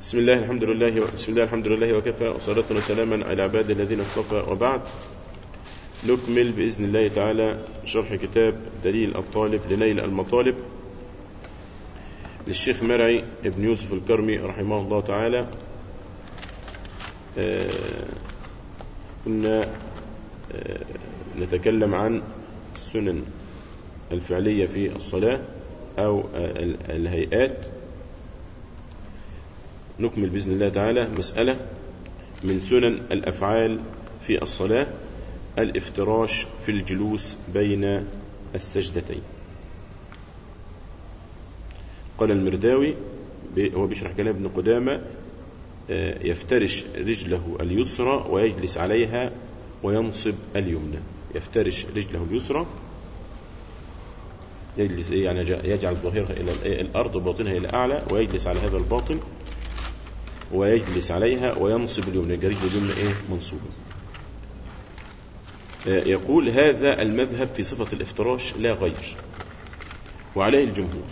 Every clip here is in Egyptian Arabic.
بسم الله الحمد لله بسم الله الحمد لله وكفى وصلاة وسلاما على عباد الذين اصطفى وبعد نكمل بإذن الله تعالى شرح كتاب دليل الطالب لنيل المطالب للشيخ مرعي ابن يوسف الكرمي رحمه الله تعالى آه كنا آه نتكلم عن السنن الفعلية في الصلاة أو آه الهيئات نكمل بإذن الله تعالى مسألة من سنن الأفعال في الصلاة الافتراش في الجلوس بين السجدتين قال المرداوي هو بيشرح كلام ابن قدامة يفترش رجله اليسرى ويجلس عليها وينصب اليمنى يفترش رجله اليسرى يجلس يعني يجعل ظهرها إلى الأرض وباطنها إلى أعلى ويجلس على هذا الباطن ويجلس عليها وينصب اليمنى رجل اليمنى إيه منصوبة يقول هذا المذهب في صفة الافتراش لا غير وعليه الجمهور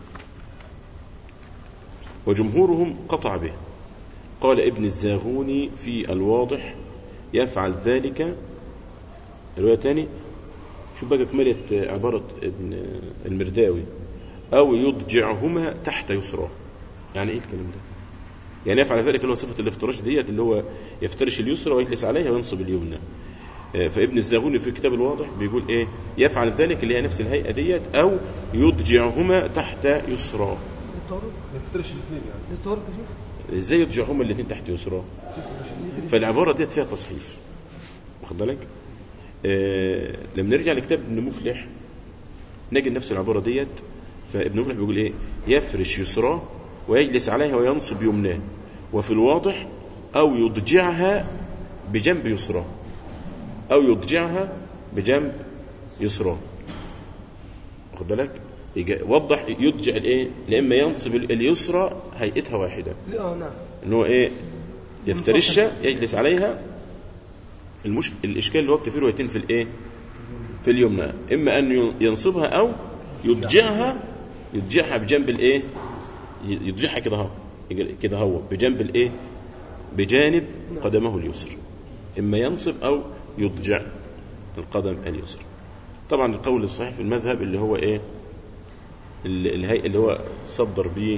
وجمهورهم قطع به قال ابن الزاغوني في الواضح يفعل ذلك رواية تاني شوف بقى كملة عبارة ابن المرداوي أو يضجعهما تحت يسراه يعني إيه الكلام ده يعني يفعل ذلك اللي هو صفة الافتراش ديت اللي هو يفترش اليسرى ويجلس عليها وينصب اليمنى فابن الزاغوني في كتاب الواضح بيقول ايه يفعل ذلك اللي هي نفس الهيئة ديت او يضجعهما تحت يسرى يفترش الاثنين يعني للطرق شوف ازاي يضجعهما الاثنين تحت يسرى فالعبارة ديت فيها تصحيف واخد بالك آه لما نرجع لكتاب ابن مفلح نجد نفس العبارة ديت فابن مفلح بيقول ايه يفرش يسراه ويجلس عليها وينصب يمناه وفي الواضح او يضجعها بجنب يسراه او يضجعها بجنب يسراه واخد بالك وضح يضجع الايه لاما ينصب اليسرى هيئتها واحده اه نعم ان هو ايه يفترشها يجلس عليها المش... الاشكال اللي هو في روايتين في الايه في اليمنى اما ان ينصبها او يضجعها يضجعها بجنب الايه يضجعها كده اهو كده هو بجنب الايه بجانب قدمه اليسر اما ينصب او يضجع القدم اليسر طبعا القول الصحيح في المذهب اللي هو ايه الهيئه اللي هو صدر به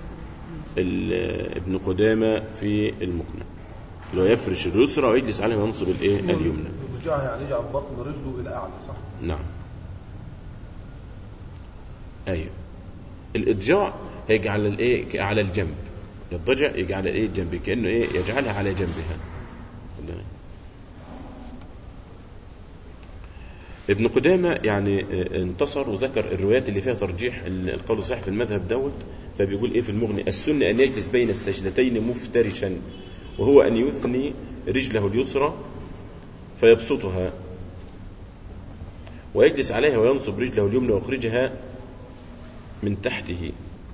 ابن قدامه في المقنع اللي هو يفرش اليسرى ويجلس عليها وينصب الايه اليمنى يرجعها يعني يجعل بطن رجله الى اعلى صح نعم ايوه الاضجاع هيجعل الايه على الجنب الضجع يجعل ايه الجنب كانه ايه يجعلها على جنبها ابن قدامة يعني انتصر وذكر الروايات اللي فيها ترجيح القول الصحيح في المذهب دوت فبيقول ايه في المغني السنة ان يجلس بين السجدتين مفترشا وهو ان يثني رجله اليسرى فيبسطها ويجلس عليها وينصب رجله اليمنى ويخرجها من تحته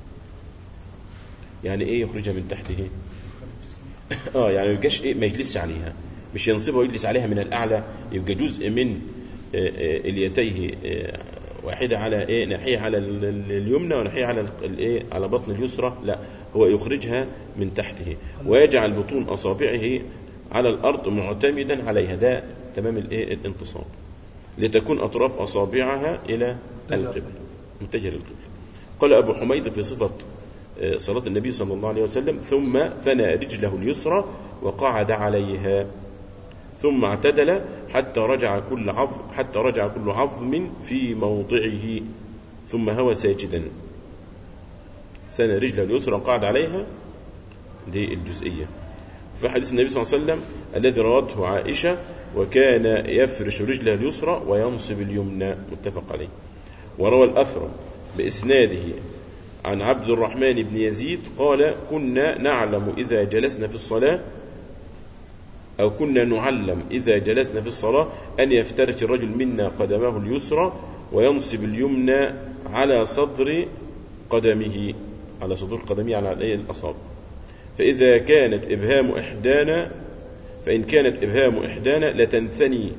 يعني ايه يخرجها من تحته اه يعني ما يبقاش ايه ما يجلسش عليها مش ينصبها ويجلس عليها من الاعلى يبقى جزء من اليتيه واحده على ايه ناحيه على اليمنى وناحيه على الايه على بطن اليسرى لا هو يخرجها من تحته ويجعل بطون اصابعه على الارض معتمدا عليها ده تمام الايه الانتصاب لتكون اطراف اصابعها الى القبله متجهه للقبله قال ابو حميد في صفه صلاه النبي صلى الله عليه وسلم ثم ثنى رجله اليسرى وقعد عليها ثم اعتدل حتى رجع كل عظم حتى رجع كل عظم في موضعه ثم هوى ساجدا سنى رجله اليسرى قعد عليها دي الجزئية في حديث النبي صلى الله عليه وسلم الذي روته عائشة وكان يفرش رجله اليسرى وينصب اليمنى متفق عليه وروى الأثر بإسناده عن عبد الرحمن بن يزيد قال كنا نعلم إذا جلسنا في الصلاة أو كنا نعلم إذا جلسنا في الصلاة أن يفترش الرجل منا قدمه اليسرى وينصب اليمنى على صدر قدمه على صدور قدمه على الايه الأصابع فإذا كانت إبهام إحدانا فإن كانت إبهام إحدانا لتنثني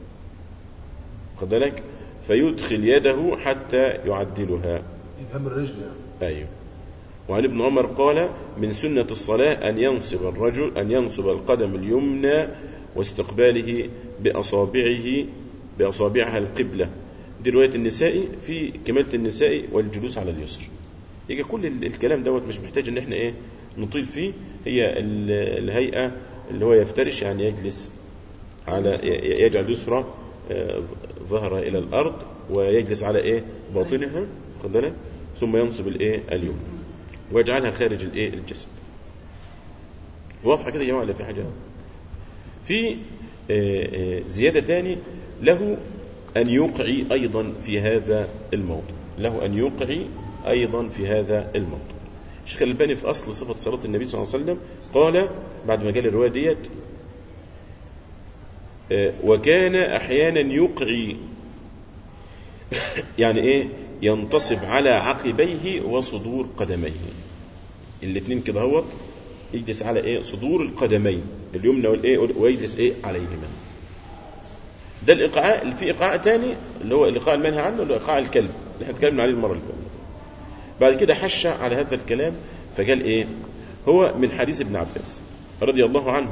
خد بالك فيدخل يده حتى يعدلها يفهم الرجل يعني أيوه وعن ابن عمر قال من سنة الصلاة أن ينصب الرجل أن ينصب القدم اليمنى واستقباله بأصابعه بأصابعها القبلة دي رواية النسائي في كمالة النسائي والجلوس على اليسر يجي كل ال- الكلام دوت مش محتاج ان احنا ايه نطيل فيه هي ال- الهيئة اللي هو يفترش يعني يجلس على ي- يجعل يسرى آه، ظهره الى الارض ويجلس على ايه باطنها خد بالك ثم ينصب الايه اليمنى ويجعلها خارج الايه الجسد واضحه كده يا جماعه ولا في حاجه في آه، آه، زياده تاني له ان يوقعي ايضا في هذا الموضوع له ان يوقعي ايضا في هذا الموضوع الشيخ الألباني في اصل صفه صلاه النبي صلى الله عليه وسلم قال بعد ما قال الروايه ديت آه، وكان احيانا يقعي يعني ايه ينتصب على عقبيه وصدور قدميه الاثنين كده هوت يجلس على ايه صدور القدمين اليمنى والايه ويجلس ايه عليهما ده الايقاع اللي في ايقاع تاني اللي هو الايقاع المنهي عنه اللي هو ايقاع الكلب اللي احنا اتكلمنا عليه المره اللي فاتت بعد كده حش على هذا الكلام فقال ايه هو من حديث ابن عباس رضي الله عنه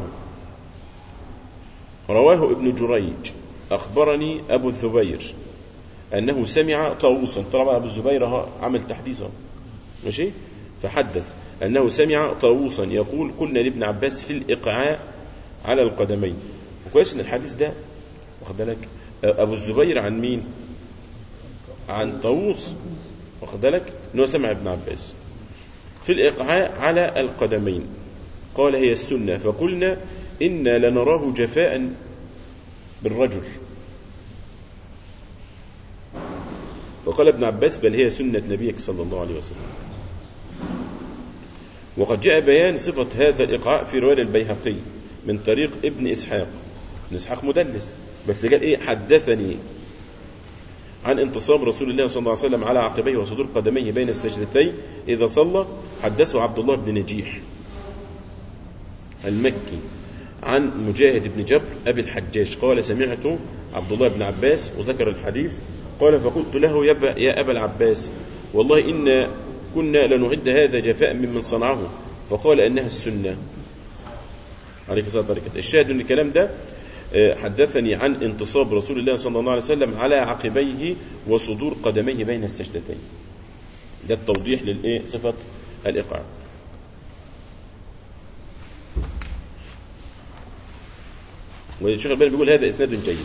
رواه ابن جريج أخبرني أبو الزبير أنه سمع طاووسا طبعا أبو الزبير أهو عمل تحديث أهو. ماشي فحدث أنه سمع طاووسا يقول قلنا لابن عباس في الإقعاء على القدمين وكويس إن الحديث ده واخد بالك أبو الزبير عن مين؟ عن طاووس واخد بالك إن هو سمع ابن عباس في الإقعاء على القدمين قال هي السنة فقلنا إنا لنراه جفاء بالرجل وقال ابن عباس بل هي سنة نبيك صلى الله عليه وسلم وقد جاء بيان صفة هذا الإقعاء في رواية البيهقي من طريق ابن إسحاق ابن إسحاق مدلس بس قال إيه حدثني عن انتصاب رسول الله صلى الله عليه وسلم على عقبيه وصدور قدميه بين السجدتين إذا صلى حدثه عبد الله بن نجيح المكي عن مجاهد بن جبر أبي الحجاج قال سمعت عبد الله بن عباس وذكر الحديث قال فقلت له يا أبا, يا أبا العباس والله إن كنا لنعد هذا جفاء ممن صنعه فقال أنها السنة عليك الصلاة والسلام الشاهد من الكلام ده آه، حدثني عن انتصاب رسول الله صلى الله عليه وسلم على عقبيه وصدور قدميه بين السجدتين ده التوضيح للإيه صفة الإقعاء والشيخ الباني بيقول هذا اسناد جيد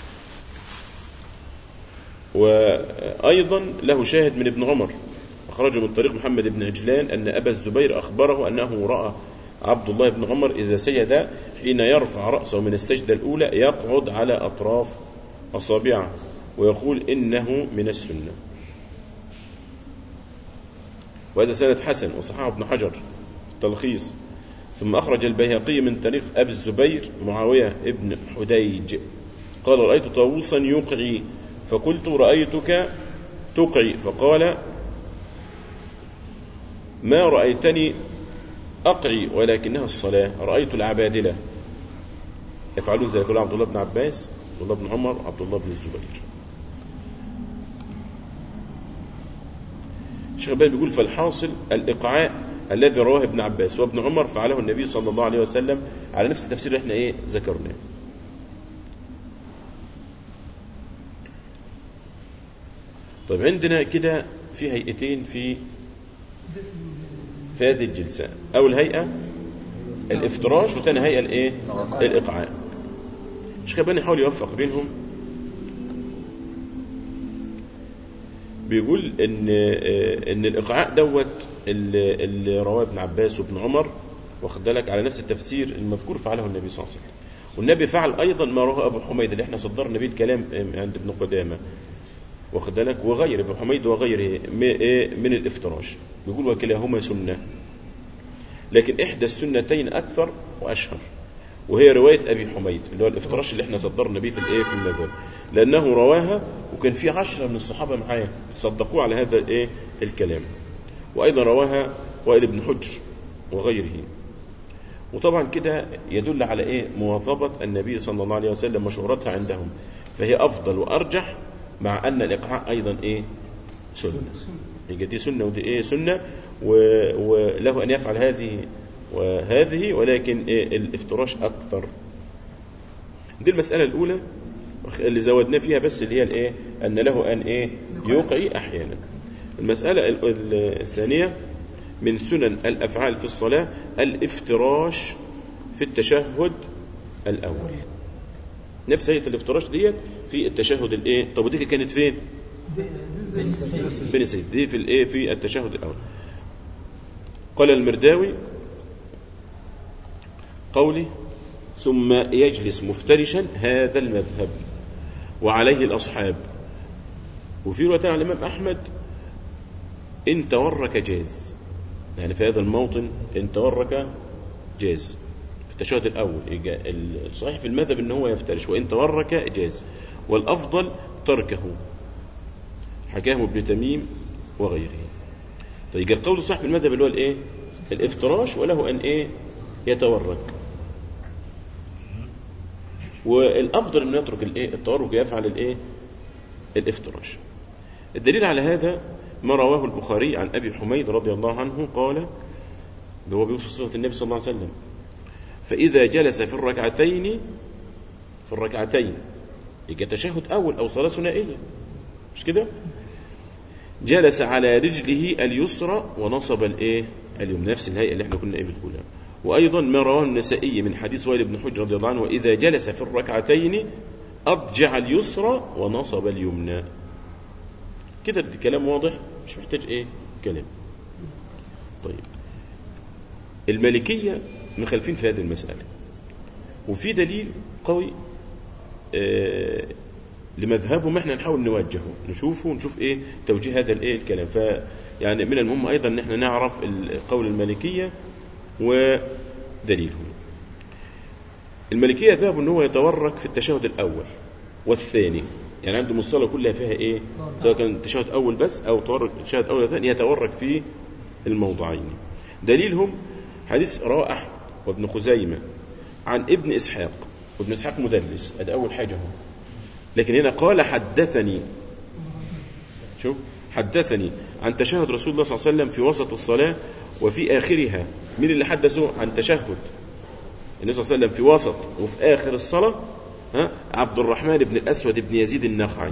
وايضا له شاهد من ابن عمر اخرجه من طريق محمد بن عجلان ان ابا الزبير اخبره انه راى عبد الله بن عمر اذا سجد حين يرفع راسه من السجده الاولى يقعد على اطراف اصابعه ويقول انه من السنه وهذا سند حسن وصححه ابن حجر تلخيص ثم أخرج البيهقي من طريق أبي الزبير معاوية ابن حديج قال رأيت طاووسا يقعي فقلت رأيتك تقعي فقال ما رأيتني أقعي ولكنها الصلاة رأيت العبادلة يفعلون ذلك عبد الله بن عباس عبد الله بن عمر عبد الله بن الزبير الشيخ الباني بيقول فالحاصل الإقعاء الذي رواه ابن عباس وابن عمر فعله النبي صلى الله عليه وسلم على نفس التفسير اللي احنا ايه ذكرناه طيب عندنا كده في هيئتين في في هذه الجلسة أول هيئة الافتراش وثاني هيئة الايه الإقعاء الشيخ الباني يحاول يوفق بينهم بيقول ان ان الايقاع دوت اللي اللي رواه ابن عباس وابن عمر واخد بالك على نفس التفسير المذكور فعله النبي صلى الله عليه وسلم والنبي فعل ايضا ما رواه ابو حميد اللي احنا صدرنا به الكلام عند ابن قدامه واخد بالك وغير ابن حميد وغيره من الافتراش بيقول وكلاهما سنه لكن احدى السنتين اكثر واشهر وهي روايه ابي حميد اللي هو الافتراش اللي احنا صدرنا به في الايه في المذهب لانه رواها وكان في عشرة من الصحابه معاه صدقوه على هذا الايه الكلام وايضا رواها وائل بن حجر وغيره وطبعا كده يدل على ايه مواظبه النبي صلى الله عليه وسلم وشهرتها عندهم فهي افضل وارجح مع ان الاقعاء ايضا ايه سنه يبقى دي سنه ودي ايه سنه و- وله أن يفعل هذه وهذه ولكن إيه الافتراش أكثر دي المسألة الأولى اللي زودنا فيها بس اللي هي الايه ان له ان ايه يوقع احيانا المساله ال- ال- الثانيه من سنن الافعال في الصلاه الافتراش في التشهد الاول نفس هيئه الافتراش ديت في التشهد الايه طب ودي كانت فين بين السيد دي في الايه في التشهد الاول قال المرداوي قولي ثم يجلس مفترشا هذا المذهب وعليه الأصحاب وفي رواية عن الإمام أحمد إن تورك جاز يعني في هذا الموطن إن تورك جاز في التشهد الأول يجا- الصحيح في المذهب إن هو يفترش وإن تورك جاز والأفضل تركه حكاه ابن تميم وغيره طيب القول الصحيح في المذهب اللي هو الإيه الافتراش وله أن إيه يتورك والافضل انه يترك الايه التورك ويفعل الايه الافتراش الدليل على هذا ما رواه البخاري عن ابي حميد رضي الله عنه قال اللي هو بيوصف صفه النبي صلى الله عليه وسلم فاذا جلس في الركعتين في الركعتين يبقى تشهد اول او صلاه ثنائيه مش كده جلس على رجله اليسرى ونصب الايه اليمنى نفس الهيئه اللي احنا كنا ايه بنقولها وايضا ما رواه النسائي من حديث وائل بن حجر رضي الله عنه واذا جلس في الركعتين اضجع اليسرى ونصب اليمنى كده الكلام واضح مش محتاج ايه كلام طيب المالكيه مخالفين في هذه المساله وفي دليل قوي آه لمذهبهم احنا نحاول نوجهه نشوفه ونشوف ايه توجيه هذا الايه الكلام ف يعني من المهم ايضا ان احنا نعرف قول المالكيه ودليلهم المالكيه ذهبوا ان هو يتورك في التشهد الاول والثاني يعني عنده الصلاه كلها فيها ايه سواء كان تشهد اول بس او تورك تشهد اول وثاني يتورك في الموضعين دليلهم حديث رواه احمد وابن خزيمه عن ابن اسحاق وابن اسحاق مدلس هذا اول حاجه هو لكن هنا قال حدثني شوف حدثني عن تشهد رسول الله صلى الله عليه وسلم في وسط الصلاة وفي آخرها مين اللي حدثه عن تشهد النبي صلى الله عليه وسلم في وسط وفي آخر الصلاة ها عبد الرحمن بن الأسود بن يزيد النخعي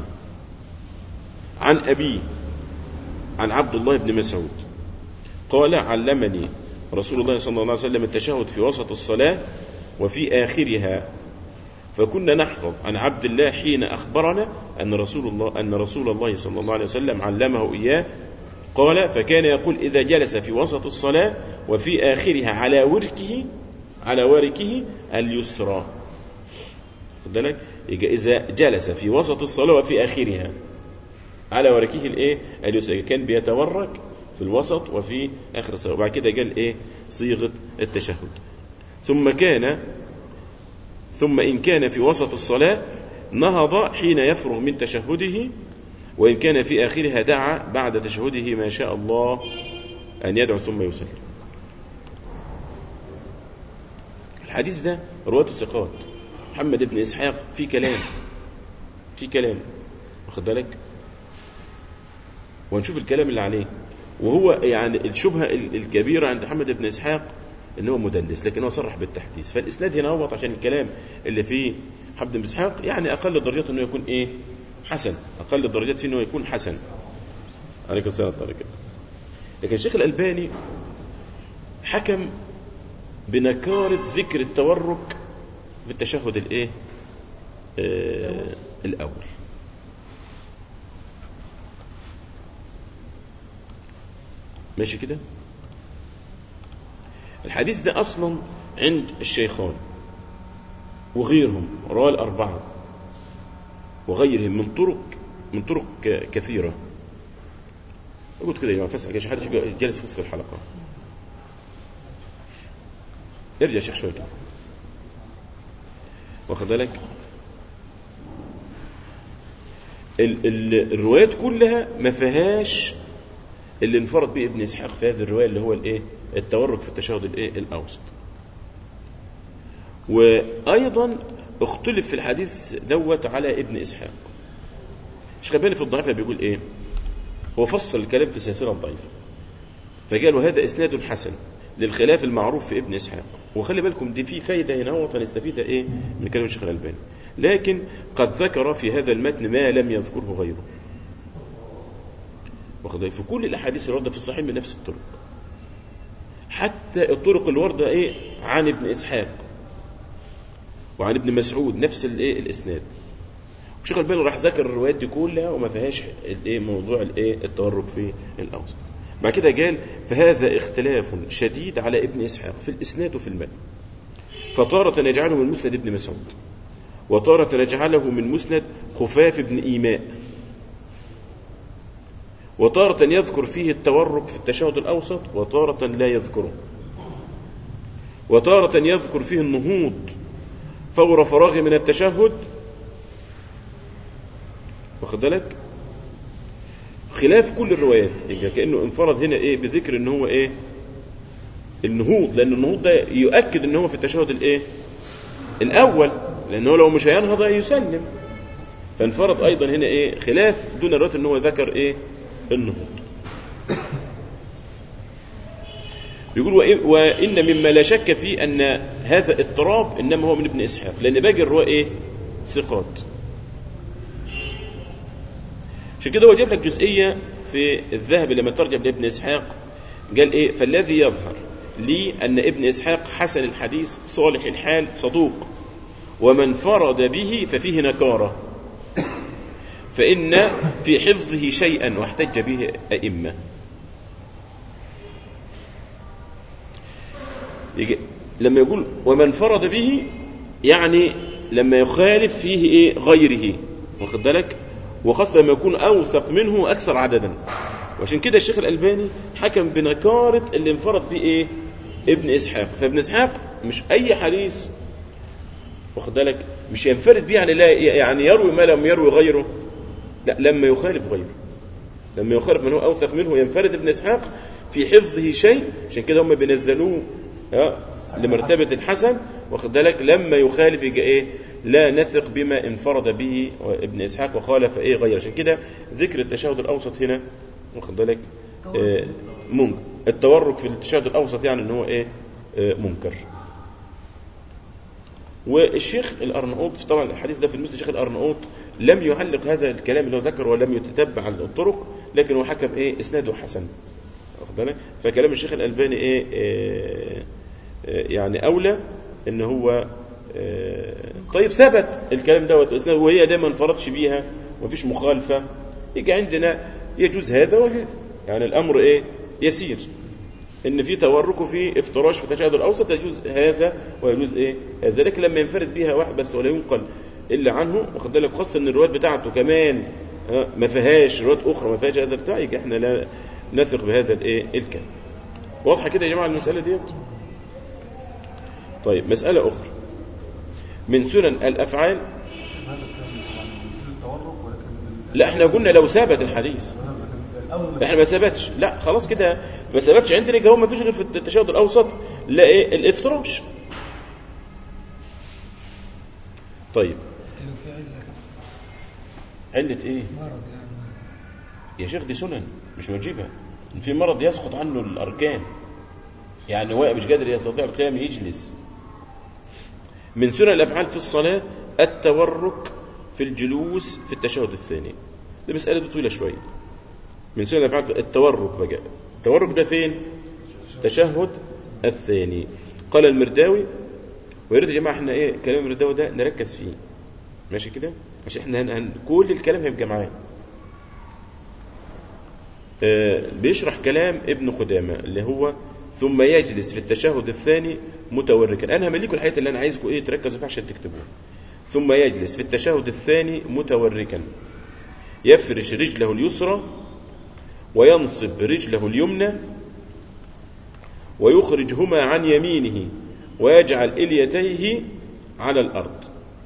عن أبيه عن عبد الله بن مسعود قال علمني رسول الله صلى الله عليه وسلم التشهد في وسط الصلاة وفي آخرها فكنا نحفظ عن عبد الله حين أخبرنا أن رسول الله أن رسول الله صلى الله عليه وسلم علمه إياه قال فكان يقول إذا جلس في وسط الصلاة وفي آخرها على وركه على وركه اليسرى خد بالك يبقى إذا جلس في وسط الصلاة وفي آخرها على وركه الإيه اليسرى كان بيتورك في الوسط وفي آخر الصلاة وبعد كده قال إيه صيغة التشهد ثم كان ثم إن كان في وسط الصلاة نهض حين يفرغ من تشهده وإن كان في آخرها دعا بعد تشهده ما شاء الله أن يدعو ثم يسلم الحديث ده رواته ثقات محمد بن إسحاق في كلام في كلام واخد بالك ونشوف الكلام اللي عليه وهو يعني الشبهة الكبيرة عند محمد بن إسحاق ان هو مدلس لكن هو صرح بالتحديث فالاسناد هنا هوط عشان الكلام اللي فيه حمد بن اسحاق يعني اقل درجات انه يكون ايه حسن اقل الدرجات فيه انه يكون حسن عليك الصلاه والسلام لكن الشيخ الالباني حكم بنكارة ذكر التورك في التشهد الايه آه الاول ماشي كده الحديث ده اصلا عند الشيخان وغيرهم رواه الاربعه وغيرهم من طرق من طرق كثيره قلت كده يا جماعه فاسال عشان حد جالس في وسط الحلقه ارجع يا شيخ شويه كده واخد بالك ال ال الروايات كلها ما فيهاش اللي انفرد به ابن اسحاق في هذه الروايه اللي هو الايه التورك في التشهد الايه الاوسط وايضا اختلف في الحديث دوت على ابن اسحاق الشيخ الباني في الضعيفه بيقول ايه هو فصل الكلام في سلسله ضعيفه فقال وهذا إسناد حسن للخلاف المعروف في ابن إسحاق وخلي بالكم دي في فايدة هنا هو فنستفيد إيه من كلام الشيخ الألباني لكن قد ذكر في هذا المتن ما لم يذكره غيره واخد بالك؟ في كل الأحاديث الواردة في الصحيح بنفس الطرق حتى الطرق الواردة إيه عن ابن إسحاق وعن ابن مسعود نفس الايه الاسناد الشيخ الباني راح ذكر الروايات دي كلها وما فيهاش الايه موضوع الايه التورك في الاوسط بعد كده قال فهذا اختلاف شديد على ابن اسحاق في الاسناد وفي المتن فتارة نجعله من مسند ابن مسعود وتارة نجعله من مسند خفاف بن ايماء وتارة يذكر فيه التورك في التشهد الاوسط وتارة لا يذكره وتارة يذكر فيه النهوض فور فراغه من التشهد واخد بالك خلاف كل الروايات يبقى كانه انفرد هنا ايه بذكر ان هو ايه النهوض لان النهوض ده يؤكد ان هو في التشهد الايه الاول لانه لو مش هينهض يسلم فانفرد ايضا هنا ايه خلاف دون الروايات ان هو ذكر ايه النهوض يقول وإن- وإن مما لا شك فيه أن هذا اضطراب إنما هو من ابن إسحاق لأن باقي الرواة إيه؟ ثقات عشان كده هو جاب لك جزئية في الذهب لما ترجم لابن إسحاق قال إيه فالذي يظهر لي أن ابن إسحاق حسن الحديث صالح الحال صدوق ومن فرد به ففيه نكارة فإن في حفظه شيئا واحتج به أئمة يجي لما يقول ومن فرد به يعني لما يخالف فيه ايه غيره واخد بالك وخاصة لما يكون أوثق منه وأكثر عددا وعشان كده الشيخ الألباني حكم بنكارة اللي انفرد به ايه ابن إسحاق فابن إسحاق مش أي حديث واخد بالك مش ينفرد به يعني لا يعني يروي ما لم يروي غيره لا لما يخالف غيره لما يخالف من هو أوثق منه ينفرد ابن إسحاق في حفظه شيء عشان كده هم بينزلوه ها، لمرتبة الحسن واخد بالك لما يخالف يجي ايه لا نثق بما انفرد به ابن اسحاق وخالف ايه غير عشان كده ذكر التشهد الاوسط هنا واخد بالك آه، منكر التورك في التشهد الاوسط يعني ان هو ايه آه، منكر والشيخ الارناؤوط طبعا الحديث ده في المسلم الشيخ الارناؤوط لم يعلق هذا الكلام اللي هو ذكره ولم يتتبع الطرق لكن هو حكم ايه اسناده حسن واخد بالك فكلام الشيخ الالباني ايه آه، آه، يعني اولى ان هو آه، طيب ثبت الكلام دوت وإسناده وهي ده ما انفردش بيها ومفيش مخالفه يجي عندنا يجوز هذا وهذا يعني الامر ايه يسير ان في تورك وفي افتراش في التشهد الاوسط يجوز هذا ويجوز ايه هذا لكن لما ينفرد بها واحد بس ولا ينقل الا عنه واخد بالك خاصه ان الروايات بتاعته كمان ها، ما فيهاش روايات اخرى ما فيهاش هذا البتاع يبقى احنا لا نثق بهذا الايه الكلام واضحه كده يا جماعه المساله ديت طيب مساله اخرى من سنن الافعال هذا الكلام يعني يجوز التورك ولكن لا احنا قلنا لو ثبت الحديث الاول احنا ما ثبتش لا خلاص كده ما ثبتش عندنا يبقى هو ما فيش غير في التشهد الاوسط لا ايه الافتراش طيب لو في علة علة ايه مرض يعني يا شيخ دي سنن مش واجبة في مرض يسقط عنه الاركان يعني واقف مش قادر يستطيع القيام يجلس من سنن الافعال في الصلاة التورك في الجلوس في التشهد الثاني دي مسألة دي طويلة شوية من سنن الافعال في- التورك بقى التورك ده فين التشهد الثاني قال المرداوي ويا ريت يا جماعه احنا ايه كلام المرداوي ده نركز فيه ماشي كده عشان احنا هن... هن... كل الكلام هيبقى معانا آه بيشرح كلام ابن قدامه اللي هو ثم يجلس في التشهد الثاني متوركا انا هملي لكم الحاجات اللي انا عايزكم ايه تركزوا فيها عشان تكتبوها ثم يجلس في التشهد الثاني متوركا يفرش رجله اليسرى وينصب رجله اليمنى ويخرجهما عن يمينه ويجعل إليتيه على الأرض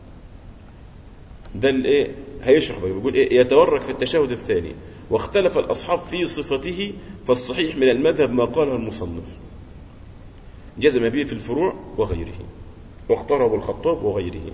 ده الايه هيشرح بقى بيقول ايه يتورك في التشهد الثاني واختلف الأصحاب في صفته فالصحيح من المذهب ما قاله المصنف جزم به في الفروع وغيره واختاره ابو الخطاب وغيره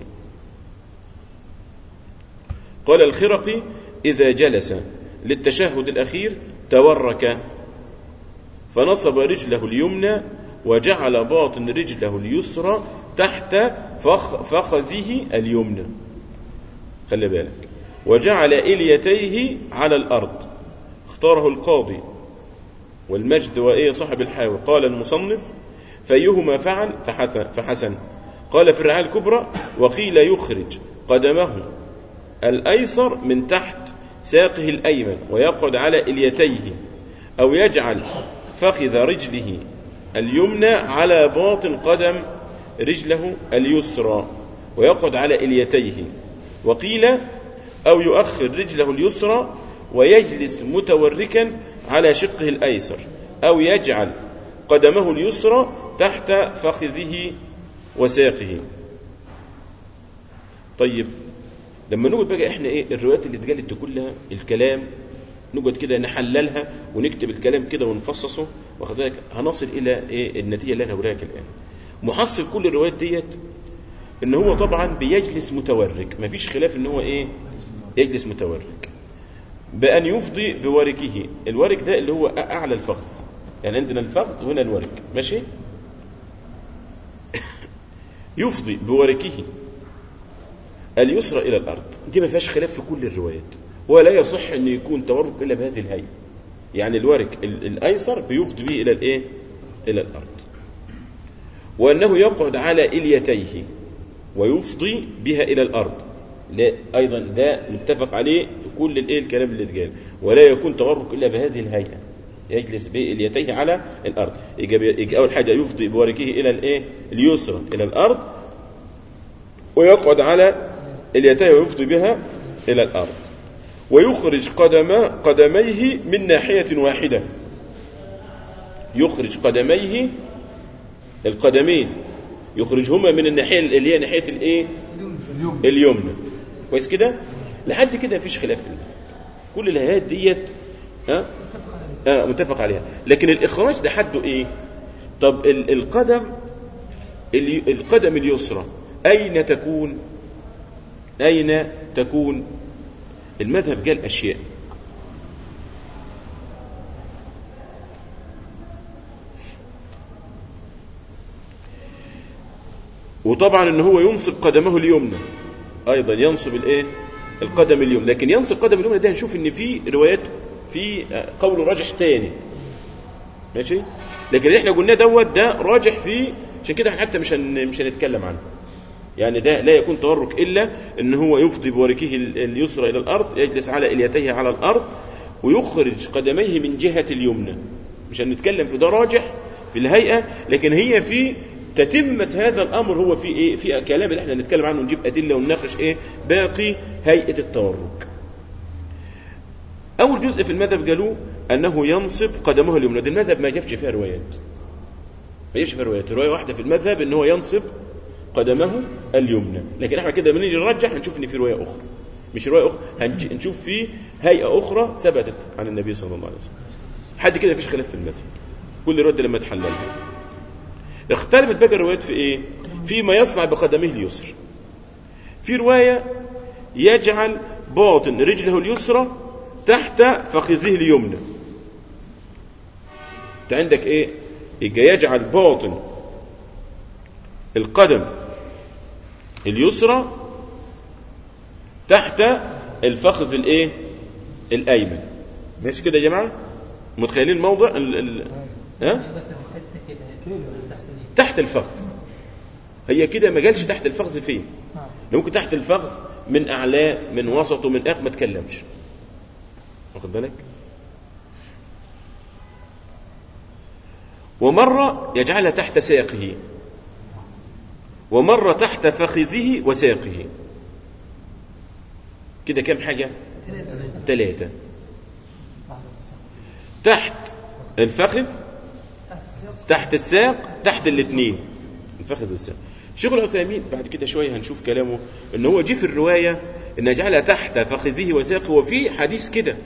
قال الخرقي إذا جلس للتشهد الأخير تورك فنصب رجله اليمنى وجعل باطن رجله اليسرى تحت فخ فخذه اليمنى خلي بالك وجعل إليتيه على الأرض اختاره القاضي والمجد وإيه صاحب الحاوي قال المصنف فأيهما فعل فحسن, فحسن قال في الرعاية الكبرى وقيل يخرج قدمه الأيسر من تحت ساقه الأيمن ويقعد على إليتيه أو يجعل فخذ رجله اليمنى على باطن قدم رجله اليسرى ويقعد على إليتيه وقيل أو يؤخر رجله اليسرى ويجلس متوركا على شقه الأيسر أو يجعل قدمه اليسرى تحت فخذه وساقه طيب لما نقعد بقى احنا ايه الروايات اللي اتقالت دي كلها الكلام نقعد كده نحللها ونكتب الكلام كده ونفصصه واخد بالك هنصل الى ايه النتيجه اللي انا هوريها لك الان محصل كل الروايات ديت ان هو طبعا بيجلس متورك مفيش خلاف ان هو ايه يجلس متورك بأن يفضي بوركه الورك ده اللي هو أعلى الفخذ يعني عندنا الفخذ وهنا الورك ماشي يفضي بوركه اليسرى إلى الأرض دي ما فيهاش خلاف في كل الروايات ولا يصح أن يكون تورك إلا بهذه الهيئة يعني الورك ال- الأيسر بيفضي به إلى الإيه إلى الأرض وأنه يقعد على إليتيه ويفضي بها إلى الأرض لا أيضا ده متفق عليه في كل الإيه الكلام اللي اتقال ولا يكون تورك إلا بهذه الهيئة يجلس بإليتيه على الأرض يجي يجي أول حاجة يفضي بوركه إلى الإيه اليسرى إلى الأرض ويقعد على اليتيه ويفضي بها إلى الأرض ويخرج قدم قدميه من ناحية واحدة يخرج قدميه القدمين يخرجهما من الناحية اللي هي ناحية الإيه اليوم اليمنى كويس كده لحد كده مفيش خلاف في المذهب كل الهيئات ديت ها آه متفق عليها لكن الإخراج ده حده إيه طب ال- القدم الي- القدم اليسرى أين تكون أين تكون المذهب قال أشياء وطبعا ان هو ينصب قدمه اليمنى ايضا ينصب الايه القدم اليمنى لكن ينصب قدم اليمنى ده هنشوف ان في روايات في قول راجح تاني ماشي لكن اللي احنا قلناه دوت ده راجح فيه عشان كده احنا حتى مش هن مش هنتكلم عنه يعني ده لا يكون تورك الا ان هو يفضي بوركه ال- اليسرى الى الارض يجلس على اليتيه على الارض ويخرج قدميه من جهه اليمنى مش هنتكلم في ده راجح في الهيئه لكن هي في تتمة هذا الامر هو في ايه في كلام اللي احنا هنتكلم عنه ونجيب ادله ونناقش ايه باقي هيئه التورك اول جزء في المذهب قالوا انه ينصب قدمه اليمنى ده المذهب ما جابش فيها روايات ما جابش فيها روايات روايه واحده في المذهب ان هو ينصب قدمه اليمنى لكن احنا كده بنيجي نرجح هنشوف ان في روايه اخرى مش روايه اخرى هنج- هنشوف في هيئه اخرى ثبتت عن النبي صلى الله عليه وسلم حد كده مفيش خلاف في المذهب كل روايه لما تحللها اختلفت بقى الروايات في ايه فيما يصنع بقدمه اليسر في روايه يجعل باطن رجله اليسرى تحت فخذه اليمنى انت عندك ايه يجي يجعل باطن القدم اليسرى تحت الفخذ الايه الايمن ماشي كده يا جماعه متخيلين الموضع ال ال ها تحت الفخذ هي كده ما جالش تحت الفخذ فين ممكن تحت الفخذ من اعلاه من وسطه من اخر ما تكلمش واخد بالك ومرة يجعلها تحت ساقه ومرة تحت فخذه وساقه كده كام حاجة ثلاثة تحت الفخذ تحت الساق تحت الاثنين الفخذ والساق شيخ العثيمين بعد كده شوية هنشوف كلامه ان هو جه في الرواية ان جعل تحت فخذه وساقه وفي حديث كده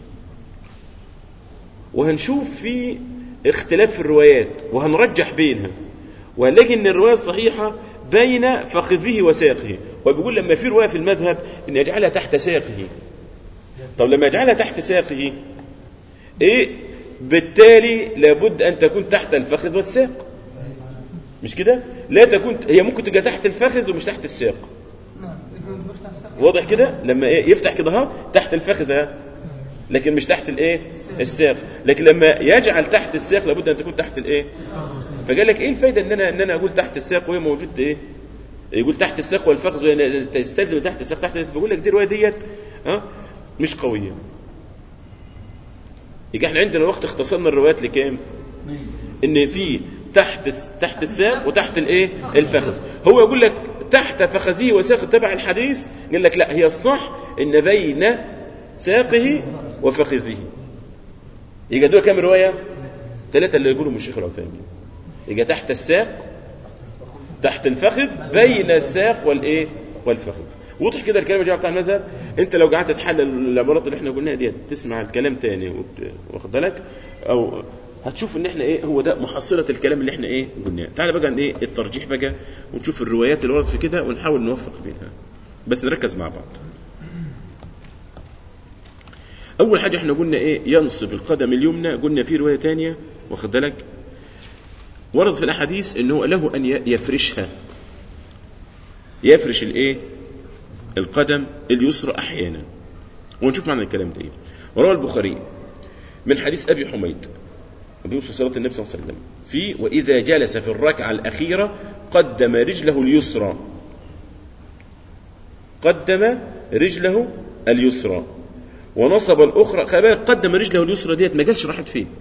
وهنشوف في اختلاف في الروايات وهنرجح بينها وهنلاقي ان الروايه الصحيحه بين فخذه وساقه وبيقول لما في روايه في المذهب ان يجعلها تحت ساقه طب لما يجعلها تحت ساقه ايه بالتالي لابد ان تكون تحت الفخذ والساق مش كده لا تكون هي ممكن تبقى تحت الفخذ ومش تحت الساق نعم لكن بفتح السقف واضح كده لما ايه يفتح كده ها تحت الفخذ ها لكن مش تحت الايه الساق لكن لما يجعل تحت الساق لابد ان تكون تحت الايه فقال لك ايه الفايده ان انا ان انا اقول تحت الساق وهي موجود ايه يقول تحت الساق والفخذ وهي تستلزم تحت الساق تحت بقول لك دي الروايه ديت ها مش قويه يبقى احنا عندنا وقت اختصرنا الروايات لكام ان في تحت تحت الساق وتحت الايه الفخذ هو يقول لك تحت فخذه وساق تبع الحديث قال لك لا هي الصح ان بين ساقه وفخذه يبقى دول كام روايه ثلاثه اللي يقولوا من الشيخ العثيمين يبقى تحت الساق تحت الفخذ بين الساق والايه والفخذ وضح كده الكلام يا جماعه بتاع المذهب انت لو قعدت تحلل العبارات اللي احنا قلناها ديت تسمع الكلام تاني وت- واخد بالك او هتشوف ان احنا ايه هو ده محصله الكلام اللي احنا ايه قلناه تعالى بقى عن ايه الترجيح بقى ونشوف الروايات اللي وردت في كده ونحاول نوفق بينها بس نركز مع بعض اول حاجه احنا قلنا ايه ينصب القدم اليمنى قلنا في روايه تانية واخد بالك ورد في الاحاديث انه له ان ي- يفرشها يفرش الايه القدم اليسرى احيانا ونشوف معنى الكلام ده ايه وروى البخاري من حديث ابي حميد بيقول في صلاه النبي صلى الله عليه وسلم في واذا جلس في الركعه الاخيره قدم رجله اليسرى قدم رجله اليسرى ونصب الاخرى خلي بالك قدم رجله اليسرى ديت ما قالش راحت فين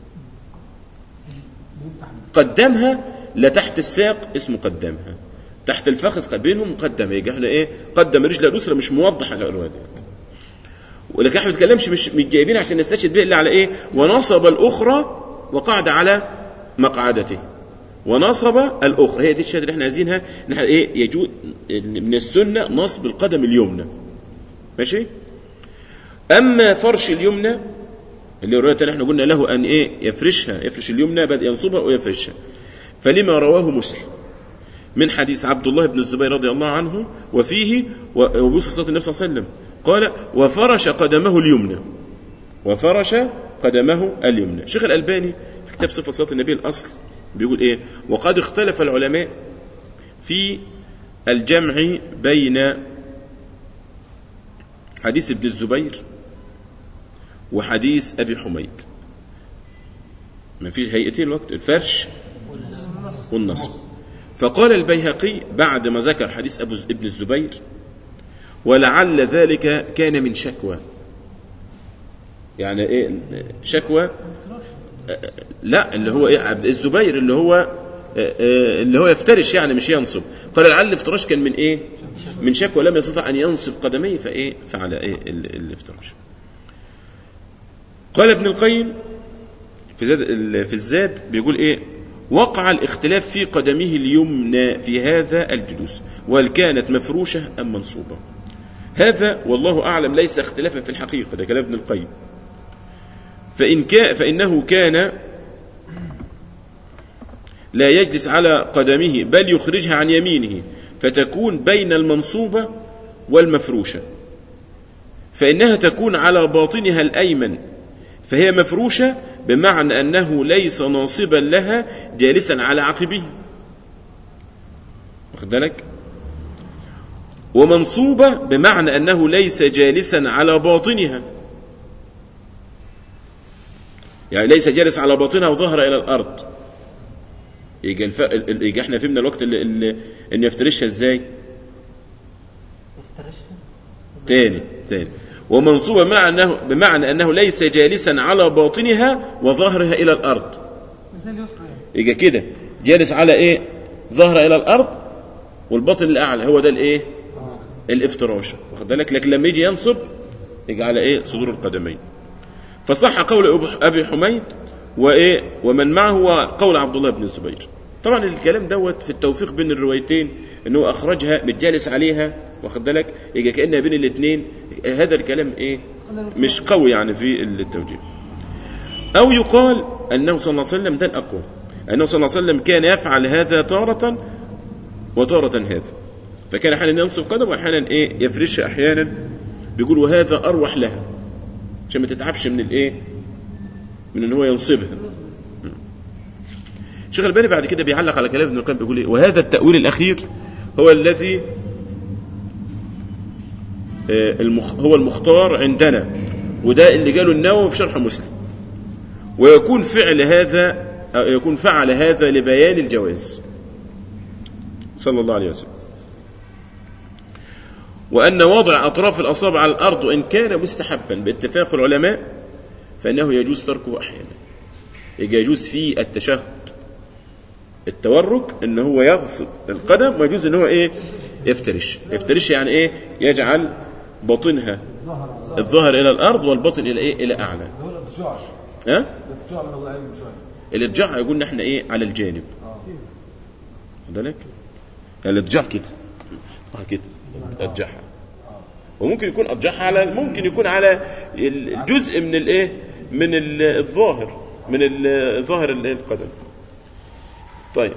قدمها لتحت الساق اسمه قدمها تحت الفخذ بينهم قدم يبقى احنا ايه قدم رجله اليسرى مش موضح على الروايه ديت ولكن احنا ما بنتكلمش مش مش جايبين عشان نستشهد به الا على ايه ونصب الاخرى وقعد على مقعدته ونصب الاخرى هي دي الشهاده اللي احنا عايزينها ان احنا ايه يجوز من السنه نصب القدم اليمنى ماشي اما فرش اليمنى اللي الروايه اللي احنا قلنا له ان ايه يفرشها يفرش اليمنى بل ينصبها ويفرشها فلما رواه مسلم من حديث عبد الله بن الزبير رضي الله عنه وفيه وبوصف صلاه النبي صلى الله عليه وسلم قال وفرش قدمه اليمنى وفرش قدمه اليمنى شيخ الألباني في كتاب صفة صلاة النبي الأصل بيقول إيه وقد اختلف العلماء في الجمع بين حديث ابن الزبير وحديث أبي حميد ما في هيئتين الوقت الفرش والنصب فقال البيهقي بعد ما ذكر حديث أبو ابن الزبير ولعل ذلك كان من شكوى يعني ايه شكوى لا اللي هو ايه عبد الزبير اللي هو اللي هو يفترش يعني مش ينصب قال لعل الافتراش كان من ايه من شكوى لم يستطع ان ينصب قدميه فايه فعل ايه الافتراش قال ابن القيم في زاد في الزاد بيقول ايه وقع الاختلاف في قدمه اليمنى في هذا الجلوس وهل كانت مفروشه ام منصوبه هذا والله اعلم ليس اختلافا في الحقيقه ده كلام ابن القيم فإن كان فإنه كان لا يجلس على قدمه بل يخرجها عن يمينه فتكون بين المنصوبة والمفروشة فإنها تكون على باطنها الأيمن فهي مفروشة بمعنى أنه ليس ناصبا لها جالسا على عقبه واخد بالك ومنصوبة بمعنى أنه ليس جالسا على باطنها يعني ليس جالس على باطنها وظهر الى الارض يجي, الف... يجي احنا فهمنا الوقت اللي, اللي ان يفترشها ازاي تاني تاني ومنصوبة مع أنه بمعنى أنه ليس جالسا على باطنها وظهرها إلى الأرض زي اليسرى يعني يجي كده جالس على إيه ظهر إلى الأرض والباطن الأعلى هو ده الإيه الافتراش واخد بالك لكن لما يجي ينصب يجي على إيه صدور القدمين فصح قول ابي حميد وايه ومن معه وقول عبد الله بن الزبير طبعا الكلام دوت في التوفيق بين الروايتين انه اخرجها متجالس عليها واخد بالك يجي كانها بين الاثنين هذا الكلام ايه مش قوي يعني في التوجيه او يقال انه صلى الله عليه وسلم ده الاقوى انه صلى الله عليه وسلم كان يفعل هذا تارة وتارة هذا فكان احيانا ينصب قدم واحيانا ايه يفرشها احيانا بيقول وهذا اروح لها عشان ما تتعبش من الايه من ان هو ينصبها الشيخ الباني بعد كده بيعلق على كلام ابن القيم بيقول ايه وهذا التأويل الأخير هو الذي آه، المخ هو المختار عندنا وده اللي قاله النووي في شرح مسلم ويكون فعل هذا أو يكون فعل هذا لبيان الجواز صلى الله عليه وسلم وأن وضع أطراف الأصابع على الأرض وإن كان مستحبا باتفاق العلماء فإنه يجوز تركه أحيانا يجي يجوز في التشهد التورك ان هو يغصب القدم ويجوز ان هو ايه يفترش يفترش يعني ايه يجعل باطنها الظهر الى الارض والباطن الى ايه الى اعلى هو الارتجاع ها الارتجاع من الله عليه من شويه الارجاع يقول احنا ايه على الجانب خد بالك الارجاع كده اه كده ارجعها وممكن يكون ارجعها على ممكن يكون على الجزء من الايه من ال- الظاهر من ال- ظاهر ال- القدم طيب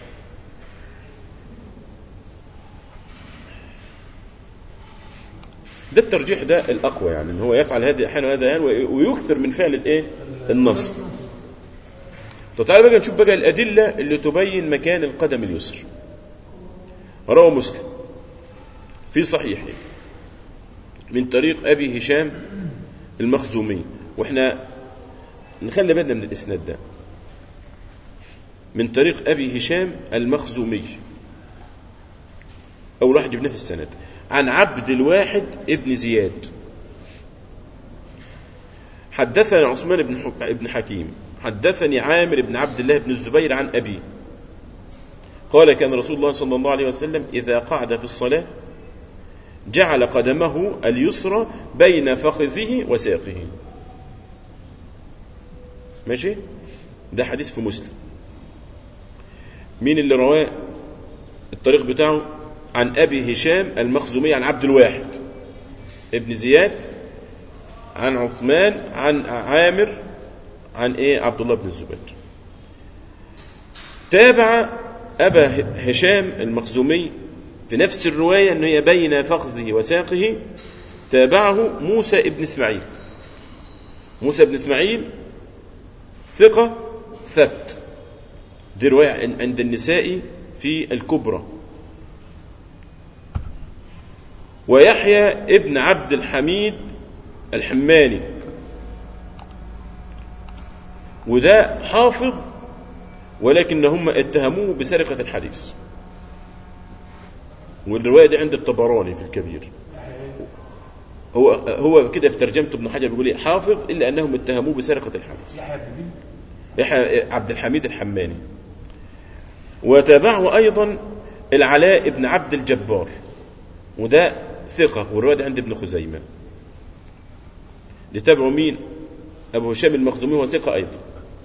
ده الترجيح ده الاقوى يعني ان هو يفعل هذه احيانا وهذا احيانا ويكثر من فعل الايه النصب طب تعالى بقى نشوف بقى الادله اللي تبين مكان القدم اليسر روى مسلم في صحيحه من طريق ابي هشام المخزومي واحنا نخلي بالنا من الاسناد ده من طريق ابي هشام المخزومي اول واحد جبناه في السند عن عبد الواحد ابن زياد حدثنا عثمان بن ح- ابن حكيم حدثني عامر بن عبد الله بن الزبير عن أبيه قال كان رسول الله صلى الله عليه وسلم إذا قعد في الصلاة جعل قدمه اليسرى بين فخذه وساقه ماشي ده حديث في مسلم مين اللي رواه الطريق بتاعه عن أبي هشام المخزومي عن عبد الواحد ابن زياد عن عثمان عن عامر عن ايه عبد الله بن الزبير تابع ابا هشام المخزومي في نفس الروايه ان هي بين فخذه وساقه تابعه موسى ابن اسماعيل موسى بن اسماعيل ثقه ثبت دي روايه عن- عند النسائي في الكبرى ويحيى ابن عبد الحميد الحماني وده حافظ ولكن هم اتهموه بسرقة الحديث والرواية دي عند الطبراني في الكبير هو هو كده في ترجمته ابن حجر بيقول ايه حافظ الا انهم اتهموه بسرقة الحديث يحيى بن مين؟ يحيى عبد الحميد الحماني وتابعه ايضا العلاء بن عبد الجبار وده ثقة والرواية دي عند ابن خزيمة لتابعوا مين أبو هشام المخزومي هو ثقة أيضا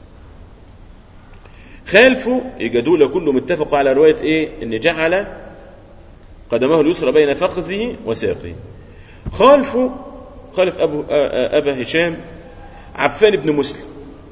خالفه يبقى دول كله متفقوا على رواية إيه إن جعل قدمه اليسرى بين فخذه وساقه خالفه خالف أبو آ- آ- أبا هشام عفان بن مسلم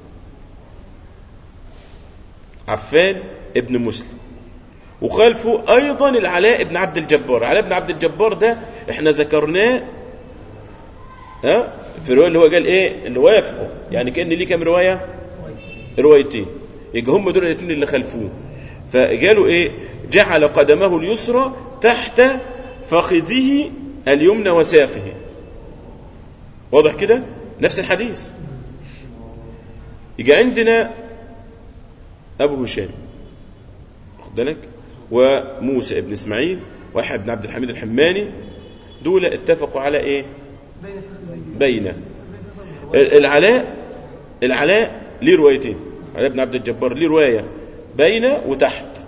عفان ابن مسلم وخالفه ايضا العلاء بن عبد الجبار علاء بن عبد الجبار ده احنا ذكرناه ها في الروايه اللي هو قال ايه اللي وافقوا يعني كان ليه كام روايه روايتين يبقى هم دول الاثنين اللي خلفوه فقالوا ايه جعل قدمه اليسرى تحت فخذه اليمنى وساقه واضح كده نفس الحديث يجي عندنا ابو هشام واخد بالك وموسى ابن اسماعيل ويحيى بن عبد الحميد الحماني دول اتفقوا على ايه بين فخذيه بين العلاء العلاء ليه روايتين علاء بن عبد الجبار ليه روايه بين وتحت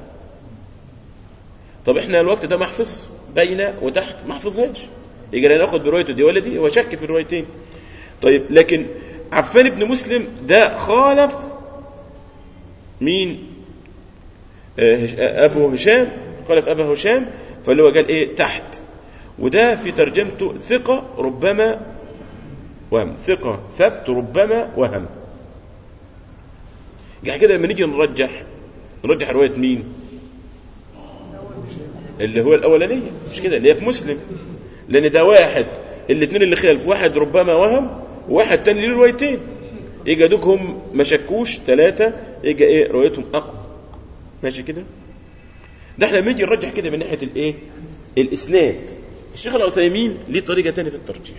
طب احنا الوقت ده محفظ بين وتحت ما حفظهاش يجي لا ناخد بروايته دي ولا دي هو شك في الروايتين طيب لكن عفان بن مسلم ده خالف مين آه، هش- آه، ابو هشام خالف ابا هشام فاللي هو قال ايه تحت وده في ترجمته ثقة ربما وهم ثقة ثبت ربما وهم يعني كده لما نيجي نرجح نرجح رواية مين اللي هو الأولانية مش كده اللي هي في مسلم لأن ده واحد الاثنين اللي خلف واحد ربما وهم وواحد تاني ليه روايتين يجي دوكهم ما شكوش ثلاثة يجي ايه روايتهم اقوى ماشي كده ده احنا لما نيجي نرجح كده من ناحية الايه الاسناد الشيخ العثيمين ليه طريقة تانية في الترجيح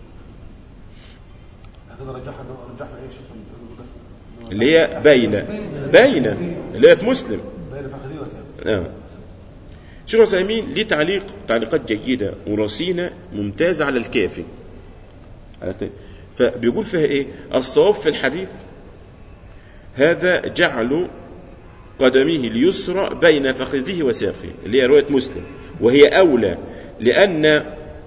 كده رجحنا رجحنا ايه يا شيخ ده اللي هي باينة باينة اللي هي مسلم بين فخذي وثابت نعم الشيخ العثيمين ليه تعليق تعليقات جيدة ورصينة ممتازة على الكافي على الكافي. فبيقول فيها ايه الصواب في الحديث هذا جعل قدمه اليسرى بين فخذه وساقه اللي هي رواية مسلم وهي أولى لأن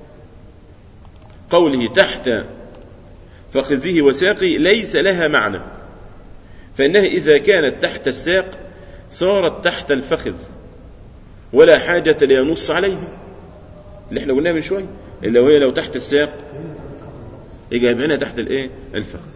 قوله تحت فخذه وساقه ليس لها معنى فإنها إذا كانت تحت الساق صارت تحت الفخذ ولا حاجة لينص عليه اللي احنا قلناه من شوية اللي هي لو تحت الساق يجي هنا تحت الايه الفخذ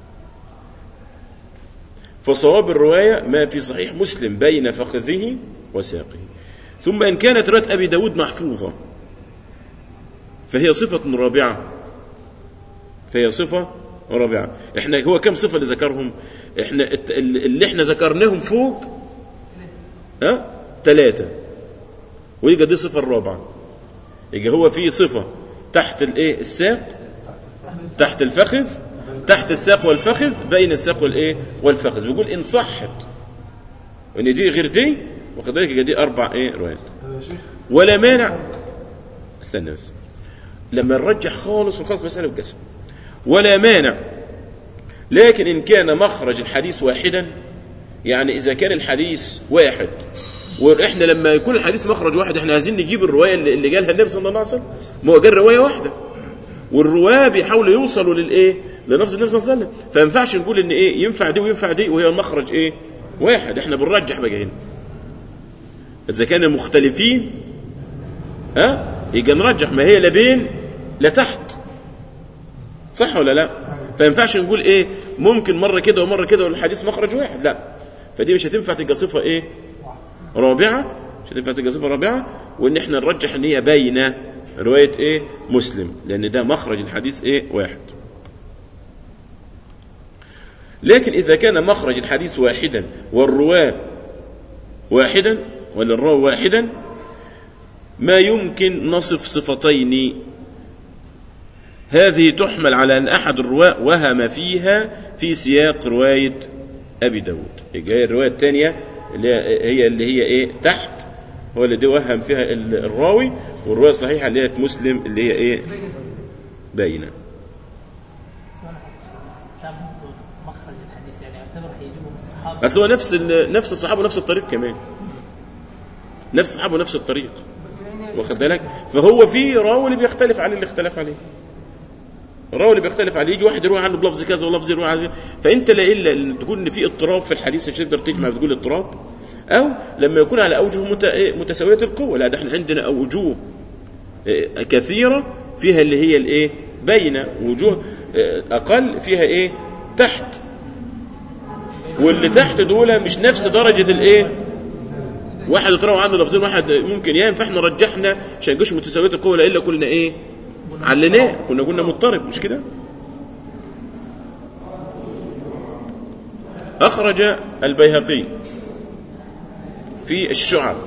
فصواب الرواية ما في صحيح مسلم بين فخذه وساقه ثم إن كانت رواية أبي داود محفوظة فهي صفة رابعة فهي صفة رابعة احنا هو كم صفة اللي ذكرهم احنا الت- اللي احنا ذكرناهم فوق ها ثلاثة ويجي دي صفة الرابعة يجي هو في صفة تحت الايه الساق تحت الفخذ تحت الساق والفخذ بين الساق والايه والفخذ بيقول ان صحت وان دي غير دي واخد بالك يبقى دي اربع ايه روايات طب يا شيخ ولا مانع استنى بس لما نرجح خالص ونخلص مسألة القسم ولا مانع لكن إن كان مخرج الحديث واحدا يعني إذا كان الحديث واحد وإحنا لما يكون الحديث مخرج واحد إحنا عايزين نجيب الرواية اللي اللي قالها النبي صلى الله عليه وسلم ما هو قال رواية واحدة والرواة بيحاولوا يوصلوا للإيه لنفس النبي صلى الله عليه وسلم فما ينفعش نقول إن إيه ينفع دي وينفع دي وهي المخرج إيه واحد إحنا بنرجح بقى هنا إذا كانوا مختلفين ها يبقى نرجح ما هي لا بين لا تحت صح ولا لا فما ينفعش نقول ايه ممكن مره كده ومره كده والحديث مخرج واحد لا فدي مش هتنفع تبقى صفه ايه رابعه مش هتنفع تبقى صفه رابعه وان احنا نرجح ان هي بين روايه ايه مسلم لان ده مخرج الحديث ايه واحد لكن اذا كان مخرج الحديث واحدا والرواه واحدا ولا الراوي واحدا ما يمكن نصف صفتين هذه تحمل على أن أحد الرواة وهم فيها في سياق رواية أبي داود يبقى هي الرواية الثانية اللي هي هي اللي هي إيه تحت هو اللي دي وهم فيها ال- الراوي والرواية الصحيحة اللي هي مسلم اللي هي إيه باينة مخرج الحديث يعني يعتبر هيجيبه من الصحابه أصل هو نفس ال- نفس الصحابة ونفس الطريق كمان نفس الصحابة ونفس الطريق واخد بالك فهو في راوي اللي بيختلف عليه اللي اختلف عليه الراوي اللي بيختلف عليه يجي واحد يروح عنه بلفظ كذا ولفظ يروح عايز فانت لا الا إن تقول ان في اضطراب في الحديث مش تقدر تجمع بتقول اضطراب او لما يكون على اوجه مت- إيه متساويه القوه لا ده احنا عندنا اوجه إيه كثيره فيها اللي هي الايه بين وجوه إيه اقل فيها ايه تحت واللي تحت دول مش نفس درجه الايه واحد يتروى عنه لفظين واحد ممكن ينفع احنا رجحنا عشان يجوش متساويه القوه لا الا قلنا ايه علناه كنا قلنا مضطرب مش كده اخرج البيهقي في الشعب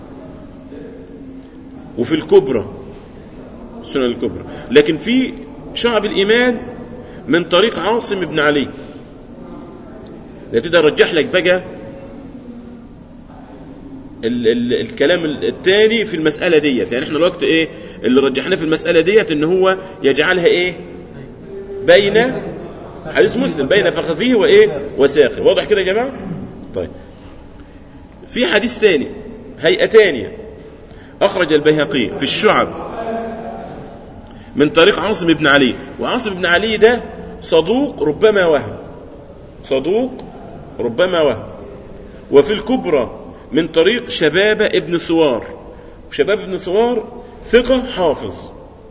وفي الكبرى السنن الكبرى لكن في شعب الايمان من طريق عاصم بن علي ده تقدر رجح لك بقى ال ال الكلام الثاني في المسألة ديت يعني احنا الوقت ايه اللي رجحناه في المسألة ديت ان هو يجعلها ايه بين حديث مسلم بين فخذه وايه وساقه واضح كده يا جماعة طيب في حديث ثاني هيئة ثانية أخرج البيهقي في الشعب من طريق عاصم بن علي وعاصم بن علي ده صدوق ربما وهم صدوق ربما وهم وفي الكبرى من طريق شباب ابن سوار شباب ابن سوار ثقة حافظ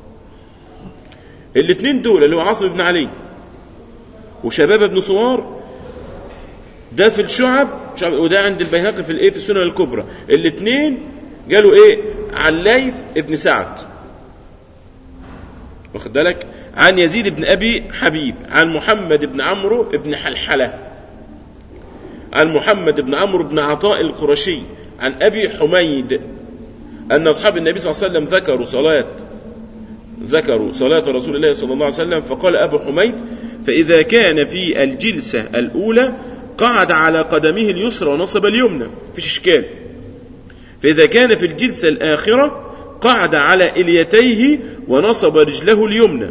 الاثنين دول اللي هو عاصم بن علي وشباب ابن سوار ده في الشعب شعب وده عند البيهقي في الايه في السنن الكبرى الاثنين قالوا ايه عن ليث ابن سعد واخد بالك عن يزيد بن أبي حبيب عن محمد بن عمرو بن حلحلة عن محمد بن عمرو بن عطاء القرشي عن أبي حميد أن أصحاب النبي صلى الله عليه وسلم ذكروا صلاة ذكروا صلاة رسول الله صلى الله عليه وسلم فقال أبو حميد فإذا كان في الجلسة الأولى قعد على قدمه اليسرى ونصب اليمنى فيش إشكال فإذا كان في الجلسة الآخرة قعد على إليتيه ونصب رجله اليمنى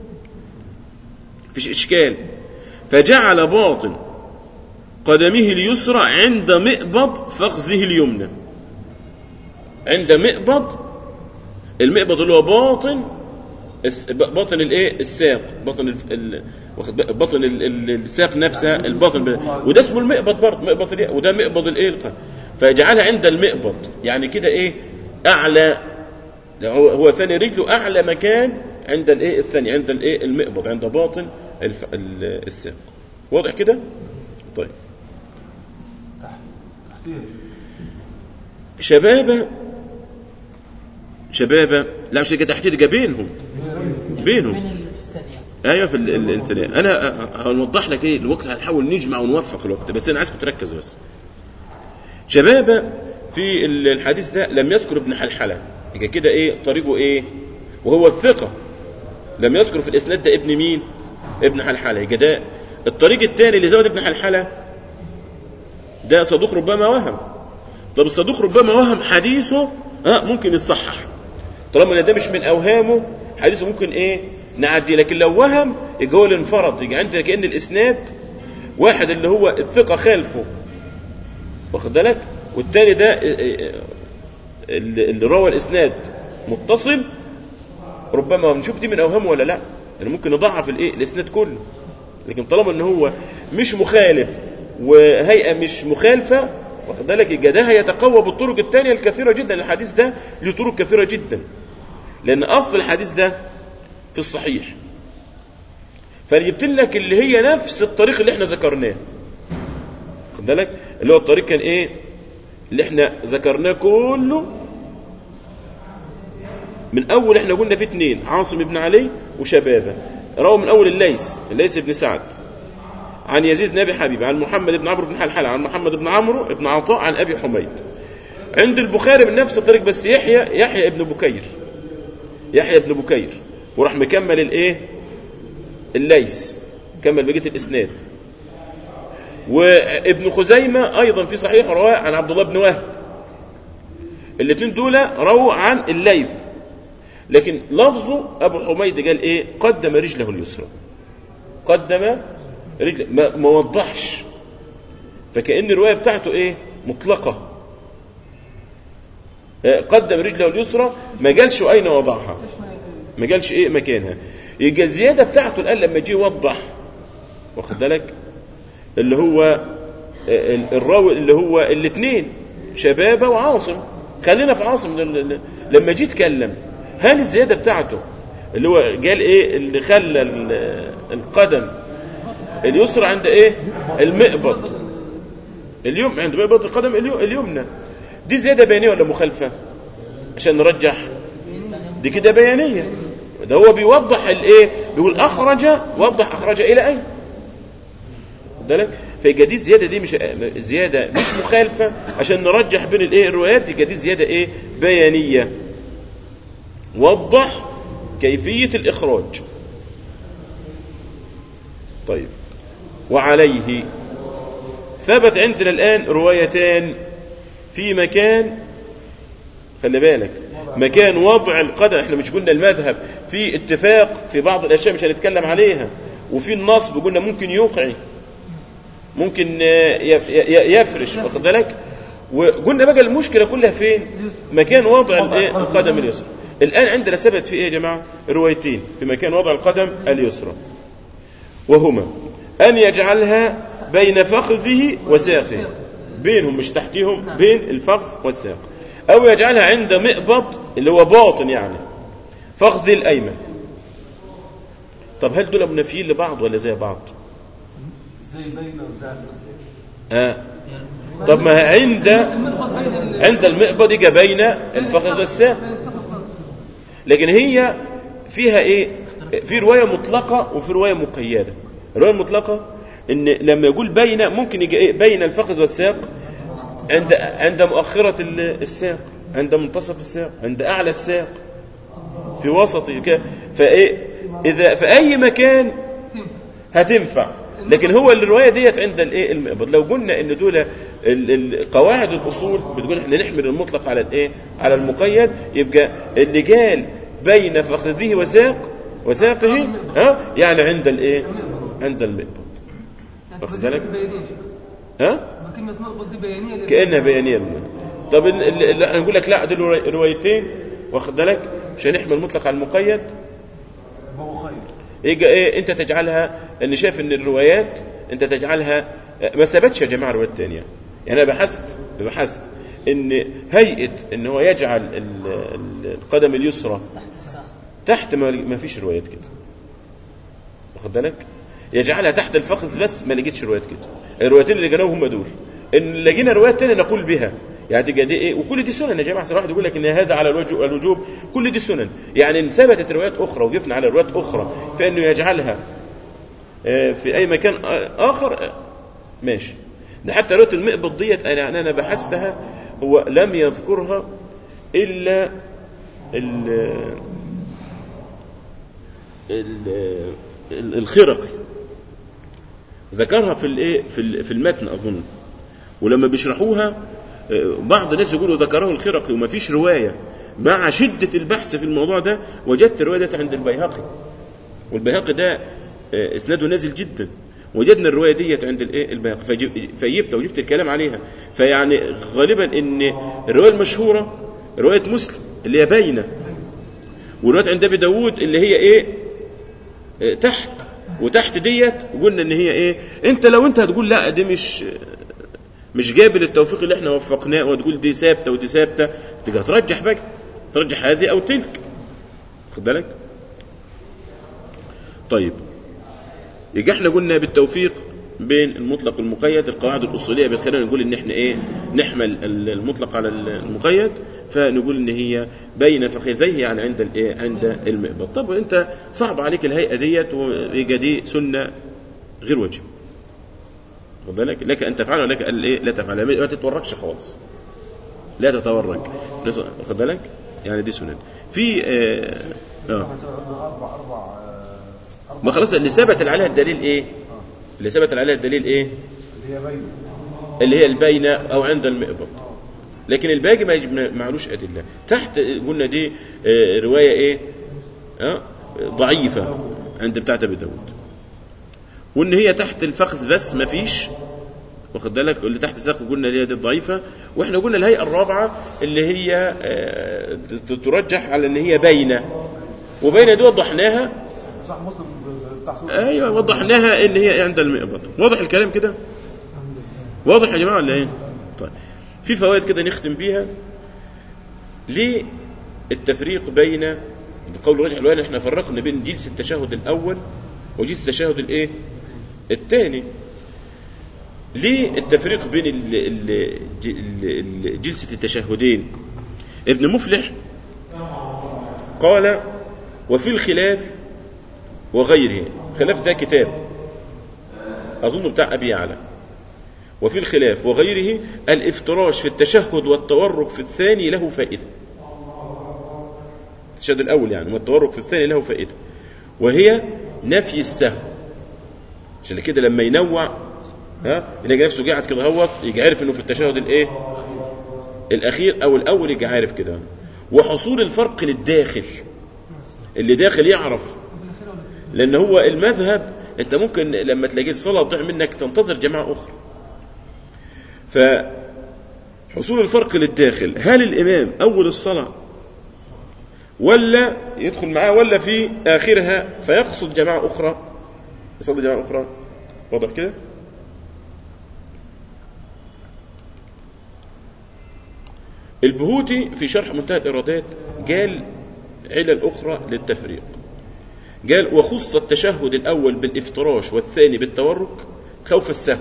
فيش إشكال فجعل باطن قدمه اليسرى عند مئبض فخذه اليمنى عند مئبض المئبض اللي هو باطن الس- باطن الايه الساق باطن ال... ال... واخد بالك؟ باطن ال... ال... الساق نفسها الباطن ب... وده اسمه المئبض برضه مئبض الياء وده مئبض الايه الق- فجعلها عند المئبض يعني كده ايه اعلى هو هو ثاني رجله اعلى مكان عند الايه الثاني عند الايه المئبض عند باطن الف... ال- الساق واضح كده طيب تحتيه شبابه شبابه لا مش كده تحتيه ده بينهم بينهم من اللي في الثانية ايوه في ال- الانسانيه انا أ- أ- هنوضح لك ايه الوقت هنحاول نجمع ونوفق الوقت بس انا عايزكم تركزوا بس شبابه في ال- الحديث ده لم يذكر ابن حلحله يبقى كده ايه طريقه ايه وهو الثقه لم يذكر في الاسناد ده ابن مين ابن حلحله يبقى ده الطريق الثاني اللي زود ابن حلحله ده صدوق ربما وهم طب الصدوق ربما وهم حديثه ها ممكن يتصحح طالما ان ده مش من اوهامه حديثه ممكن ايه نعدي لكن لو وهم يبقى هو اللي انفرد يبقى عندنا كان الاسناد واحد اللي هو الثقه خالفه واخد بالك والتاني ده إيه، إيه، اللي اللي روى الاسناد متصل ربما نشوف دي من اوهامه ولا لا يعني ممكن نضعف الايه الاسناد كله لكن طالما ان هو مش مخالف وهيئه مش مخالفه واخد بالك يبقى ده هيتقوى بالطرق الثانيه الكثيره جدا الحديث ده له طرق كثيره جدا لان اصل الحديث ده في الصحيح فجبت لك اللي هي نفس الطريق اللي احنا ذكرناه واخد بالك اللي هو الطريق كان ايه اللي احنا ذكرناه كله من اول احنا قلنا في اثنين عاصم بن علي وشبابه روى من اول الليث الليث بن سعد عن يزيد بن ابي حبيب عن محمد بن عمرو بن حلحل عن محمد بن عمرو بن عطاء عن ابي حميد عند البخاري من نفس الطريق بس يحيى يحيى ابن بكير يحيى ابن بكير وراح مكمل الايه الليث كمل بقيه الاسناد وابن خزيمه ايضا في صحيح رواه عن عبد الله بن وهب الاثنين دول رووا عن الليث لكن لفظه ابو حميد قال ايه قدم رجله اليسرى قدم رجله ما, ما وضحش فكأن الروايه بتاعته ايه مطلقه آه، قدم رجله اليسرى ما قالش اين وضعها ما قالش ايه مكانها يبقى الزياده بتاعته الان لما جه يوضح واخد بالك اللي هو آه، ال- الراوي اللي هو الاثنين شبابه وعاصم خلينا في عاصم ل- ل- لما جه يتكلم هل الزياده بتاعته اللي هو قال ايه اللي خلى ال- القدم اليسرى عند ايه المئبط اليوم عند مئبط القدم اليو- اليمنى دي زياده بيانيه ولا مخالفه عشان نرجح دي كده بيانيه ده هو بيوضح الايه بيقول اخرج وضح اخرج الى اين خد بالك فيبقى دي الزياده دي مش زياده مش مخالفه عشان نرجح بين الايه الروايات يبقى دي زياده ايه بيانيه وضح كيفيه الاخراج طيب وعليه ثبت عندنا الان روايتان في مكان خلي بالك مكان وضع القدم احنا مش قلنا المذهب في اتفاق في بعض الاشياء مش هنتكلم عليها وفي النصب قلنا ممكن يوقعي ممكن آه، يف- ي- يفرش واخد بالك وقلنا بقى المشكله كلها فين مكان وضع الايه القدم اليسرى الان عندنا ثبت في ايه يا جماعه روايتين في مكان وضع القدم اليسرى وهما ان يجعلها بين فخذه وساقه بينهم مش تحتهم بين الفخذ والساق او يجعلها عند مئبط اللي هو باطن يعني فخذ الايمن طب هل دول منافيين لبعض ولا زي بعض زي بين وزي ها طب ما هي عند المربط بين ال- عند المئبط يجي بين الفخذ والساق بين السقف والفرد. لكن هي فيها ايه في روايه مطلقه وفي روايه مقيده الروايه المطلقه ان لما يقول بين ممكن يجي ايه بين الفخذ والساق عند عند مؤخره ال- الساق عند منتصف الساق عند اعلى الساق في وسط ك- فايه اذا في اي مكان هتنفع لكن هو الروايه ديت عند الايه المقبض لو قلنا ان دول ال- ال- قواعد الاصول بتقول احنا نحمل المطلق على الايه على المقيد يبقى اللي قال بين فخذه وساق وساقه ها يعني عند الايه عند المقبض واخد بالك؟ بيانية يا شيخ. ها ما كلمة مقبض دي بيانية لل- كانها بيانيه لنا. طب ال- ال- ال- انا نقول لك لا دول رواي- روايتين واخد بالك مش هنحمل المطلق على المقيد هو خير يجي ايه انت تجعلها اللي شايف ان الروايات انت تجعلها ما ثبتش يا جماعه الروايات الثانيه يعني انا بحثت بحثت ان هيئه ان هو يجعل ال- ال- القدم اليسرى تحت الساق تحت ما ما فيش روايات كده واخد بالك يجعلها تحت الفخذ بس ما لقيتش روايات كده الروايتين اللي جناهم هم دول ان لقينا روايات تانية نقول بها يعني تبقى دي ايه وكل دي سنن يا جماعه أصل واحد يقول لك ان هذا على الوجوب الوجوب كل دي سنن يعني ان ثبتت روايات اخرى وجفنا على روايات اخرى فانه يجعلها آه، في اي مكان آه، اخر آه، ماشي ده حتى روايه المقبض ديت انا يعني انا بحثتها هو لم يذكرها الا ال- ال- ال- الخرقي ذكرها في الايه في ال- في المتن اظن ولما بيشرحوها آه، بعض الناس يقولوا ذكره الخرقي وما فيش روايه مع شده البحث في الموضوع ده وجدت الروايه ديت عند البيهقي والبيهقي ده آه، اسناده نازل جدا وجدنا الروايه ديت عند الايه البيهقي فجب- فجبت وجبت الكلام عليها فيعني غالبا ان الروايه المشهوره روايه مسلم اللي هي باينه وروايه عند ابي داود اللي هي ايه آه، تحت وتحت ديت قلنا ان هي ايه انت لو انت هتقول لا دي مش مش جاب للتوفيق اللي احنا وفقناه وتقول دي ثابته ودي ثابته تبقى ترجح بقى ترجح هذه او تلك خد بالك طيب يبقى احنا قلنا بالتوفيق بين المطلق والمقيد القواعد الاصوليه بتخلينا نقول ان احنا ايه نحمل المطلق على المقيد فنقول ان هي بين فخذيه يعني عند الايه عند المقبض طب انت صعب عليك الهيئه ديت ويبقى دي سنه غير واجب خد بالك لك ان تفعلها ولك ان ايه لا تفعلها ما تتوركش خالص لا تتورك خد بالك يعني دي سنن في اه, آه. مثلا عندنا اربع اربع آه، اربع ما خلاص اللي ثبت عليها الدليل ايه اللي ثبت عليها الدليل ايه اللي هي بين اللي هي البينة او عند المقبض لكن الباقي ما يجب- ما- معلوش ادله تحت قلنا دي آه، روايه ايه آه، ضعيفه عند بتاعت ابي داود وان هي تحت الفخذ بس ما فيش واخد بالك اللي تحت الساق قلنا اللي هي دي الضعيفه واحنا قلنا الهيئه الرابعه اللي هي آه، ت- ترجح على ان هي باينه وبين دي وضحناها صح مسلم بتاع سورة ايوه وضحناها ان هي عند المقبض واضح الكلام كده واضح يا جماعه ولا ايه طيب في فوائد كده نختم بيها ليه التفريق بين بقول راجح الوالي احنا فرقنا بين جلسه التشهد الاول وجلسه التشهد الايه الثاني ليه التفريق بين ال- ال- ال- ال- جلسه التشهدين ابن مفلح قال وفي الخلاف وغيره خلاف ده كتاب أظن بتاع أبي يعلى وفي الخلاف وغيره الافتراش في التشهد والتورك في الثاني له فائدة التشهد الأول يعني والتورك في الثاني له فائدة وهي نفي السهو عشان كده لما ينوع ها يلاقي نفسه قاعد كده هوت يجي عارف انه في التشهد الايه الاخير او الاول يجي عارف كده وحصول الفرق للداخل اللي داخل يعرف لان هو المذهب انت ممكن لما تلاقي الصلاه تضيع منك تنتظر جماعه اخرى فحصول الفرق للداخل هل الامام اول الصلاه ولا يدخل معاه ولا في اخرها فيقصد جماعه اخرى يصلي جماعه اخرى واضح كده البهوتي في شرح منتهى الإرادات قال علل أخرى للتفريق قال وخص التشهد الأول بالافتراش والثاني بالتورك خوف السهو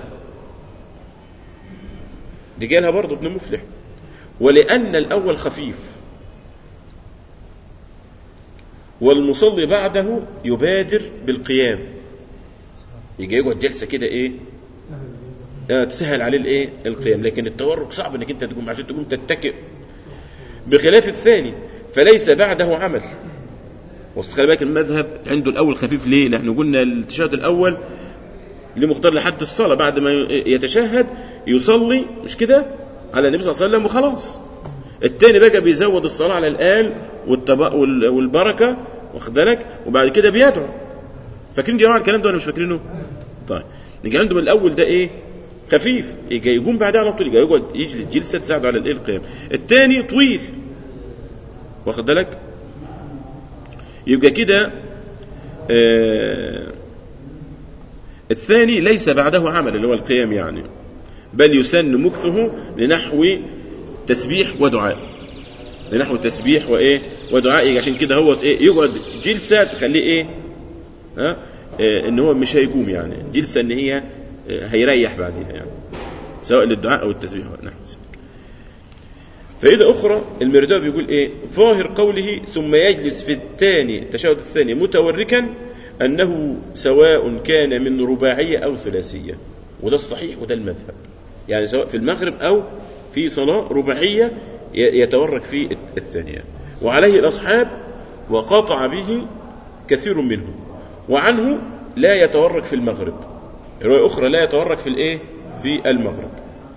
دي قالها برضه ابن مفلح ولأن الأول خفيف والمصلي بعده يبادر بالقيام يجي يقعد جلسه كده ايه آه تسهل عليه الايه القيام لكن التورك صعب انك انت تقوم عشان تقوم تتكئ بخلاف الثاني فليس بعده عمل وصل خلي بالك المذهب عنده الاول خفيف ليه لان قلنا التشهد الاول ليه مختار لحد الصلاه بعد ما يتشهد يصلي مش كده على النبي صلى الله عليه وسلم وخلاص التاني بقى بيزود الصلاه على الال والتبا وال- والبركه واخد بالك وبعد كده بيدعو فاكرين يا جماعه الكلام ده ولا مش فاكرينه؟ طيب نيجي عنده من الاول ده ايه؟ خفيف يجي يقوم بعدها على طول يجي يقعد يجلس جلسه تساعده على الايه القيام الثاني طويل واخد بالك؟ يبقى كده آه الثاني ليس بعده عمل اللي هو القيام يعني بل يسن مكثه لنحو تسبيح ودعاء لنحو تسبيح وايه ودعاء يجي عشان كده هو ايه يقعد جلسه تخليه ايه ها آه ان هو مش هيقوم يعني جلسه ان هي آه هيريح بعديها يعني سواء للدعاء او التسبيح نحو ذلك فإذا أخرى المرداوي بيقول إيه ظاهر قوله ثم يجلس في الثاني التشهد الثاني متوركا أنه سواء كان من رباعية أو ثلاثية وده الصحيح وده المذهب يعني سواء في المغرب أو في صلاة رباعية ي- يتورك في الثانية وعليه الأصحاب وقاطع به كثير منهم وعنه لا يتورك في المغرب رواية أخرى لا يتورك في الإيه في المغرب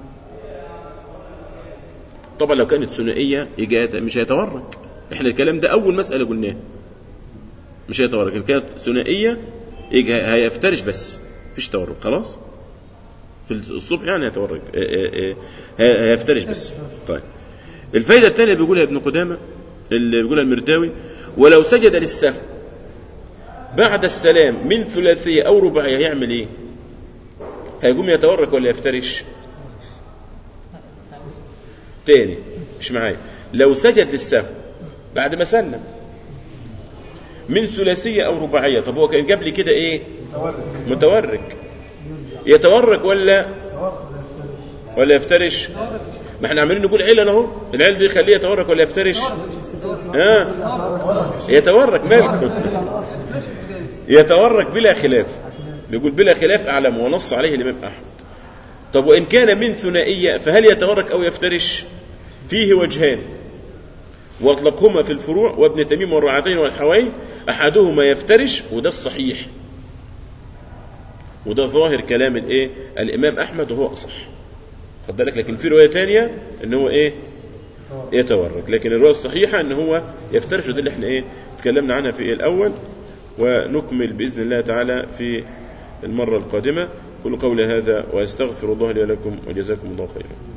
طبعا لو كانت ثنائيه يجي مش هيتورك احنا الكلام ده اول مساله قلناها مش هيتورك ان كانت ثنائيه يجي هيفترش بس مفيش تورك خلاص في الصبح يعني هيتورك اه اه اه هيفترش بس طيب الفائده الثانيه بيقولها ابن قدامه اللي بيقولها المرداوي ولو سجد للسهو بعد السلام من ثلاثيه او رباعيه هيعمل ايه؟ هيقوم يتورك ولا يفترش؟ تاني مش معايا لو سجد للسهو بعد ما سلم من ثلاثية أو رباعية طب هو كان قبل كده إيه متورك يتورك ولا ولا يفترش ما احنا عمالين نقول علل اهو العلل دي يخليه يتورك ولا يفترش ها يتورك ماله يتورك بلا خلاف بيقول بلا خلاف اعلم ونص عليه الامام احمد طب وإن كان من ثنائية فهل يتورك أو يفترش فيه وجهان وأطلقهما في الفروع وابن تميم والرعاتين والحوين أحدهما يفترش وده الصحيح وده ظاهر كلام الايه الامام احمد وهو اصح خد بالك لكن في روايه تانية ان هو ايه يتورك لكن الروايه الصحيحه ان هو يفترش وده اللي احنا ايه اتكلمنا عنها في الاول ونكمل باذن الله تعالى في المره القادمه كل قول هذا واستغفر الله لي ولكم وجزاكم الله خيرا